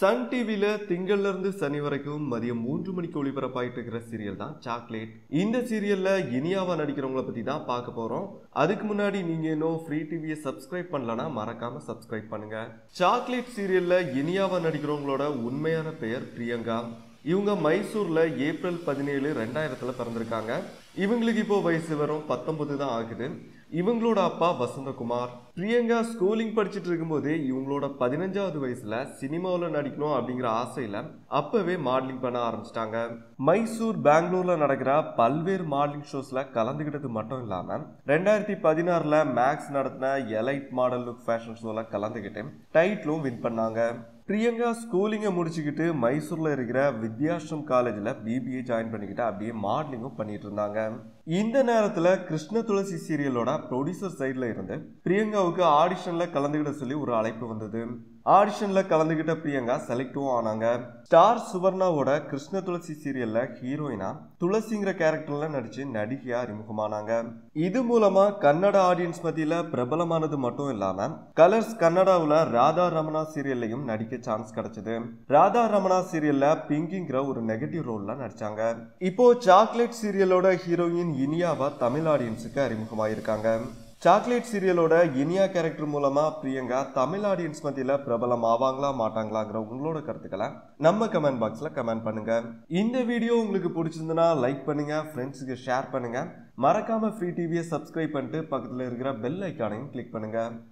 Sun டிவில திங்கள்ல இருந்து சனி வரைக்கும் மதியம் மூன்று மணிக்கு ஒளிபரப்பாயிட்டு இருக்கிற சீரியல் தான் சாக்லேட் இந்த சீரியல்ல இனியாவா நடிக்கிறவங்கள பத்தி தான் பார்க்க போறோம் அதுக்கு முன்னாடி நீங்க இன்னும் ஃப்ரீ டிவியை சப்ஸ்கிரைப் பண்ணலனா மறக்காம சப்ஸ்கிரைப் பண்ணுங்க சாக்லேட் சீரியல்ல இனியாவா நடிக்கிறவங்களோட உண்மையான பெயர் பிரியங்கா இவங்க மைசூர்ல ஏப்ரல் பதினேழு ரெண்டாயிரத்துல பிறந்திருக்காங்க இவங்களுக்கு இப்போ வயசு வெறும் பத்தொன்பது தான் ஆகுது இவங்களோட அப்பா வசந்தகுமார் பிரியங்கா ஸ்கூலிங் படிச்சுட்டு இருக்கும்போது இவங்களோட பதினஞ்சாவது வயசுல சினிமாவில் நடிக்கணும் அப்படிங்கிற ஆசையில அப்பவே மாடலிங் பண்ண ஆரம்பிச்சிட்டாங்க மைசூர் பெங்களூர்ல நடக்கிற பல்வேறு மாடலிங் ஷோஸ்ல கலந்துக்கிட்டது மட்டும் இல்லாம ரெண்டாயிரத்தி பதினாறுல மேக்ஸ் நடத்தின எலைட் மாடல் லுக் ஃபேஷன் ஷோல கலந்துக்கிட்டு டைட்டிலும் வின் பண்ணாங்க பிரியங்கா ஸ்கூலிங்கை முடிச்சுக்கிட்டு மைசூர்ல இருக்கிற வித்யாஷ்ரம் காலேஜில் பிபிஏ ஜாயின் பண்ணிக்கிட்டு அப்படியே மாடலிங்கும் பண்ணிட்டு இருந்தாங்க இந்த நேரத்துல கிருஷ்ண துளசி சீரியலோட ப்ரொடியூசர் சைட்ல இருந்து பிரியங்காவுக்கு ஆடிஷன்ல கலந்துக்கிட சொல்லி ஒரு அழைப்பு வந்தது ஆடிஷன்ல கலந்துக்கிட்ட பிரியங்கா செலக்டும் ஆனாங்க ஸ்டார் சுவர்ணாவோட கிருஷ்ண துளசி சீரியல்ல ஹீரோயினா துளசிங்கிற கேரக்டர்ல நடிச்சு நடிகையா அறிமுகமானாங்க இது மூலமா கன்னட ஆடியன்ஸ் மத்தியில பிரபலமானது மட்டும் இல்லாம கலர்ஸ் கன்னடாவுல ராதா ரமணா சீரியல்லையும் நடிக்க சான்ஸ் கிடைச்சது ராதா ரமணா சீரியல்ல பிங்கிங்கிற ஒரு நெகட்டிவ் ரோல்ல நடிச்சாங்க இப்போ சாக்லேட் சீரியலோட ஹீரோயின் இனியாவா தமிழ் ஆடியன்ஸுக்கு அறிமுகமாயிருக்காங்க சாக்லேட் சீரியலோட இனியா கேரக்டர் மூலமா பிரியங்கா தமிழ் ஆடியன்ஸ் மத்தியில பிரபலம் ஆவாங்களா மாட்டாங்களாங்கிற உங்களோட கருத்துக்களை நம்ம கமெண்ட் பாக்ஸ்ல கமெண்ட் பண்ணுங்க இந்த வீடியோ உங்களுக்கு பிடிச்சிருந்தனா லைக் பண்ணுங்க ஃப்ரெண்ட்ஸுக்கு ஷேர் பண்ணுங்க மறக்காம ஃப்ரீ டிவியை சப்ஸ்கிரைப் பண்ணிட்டு பக்கத்துல இருக்கிற பெல் ஐக்கானையும் கிளிக் பண்ணுங்க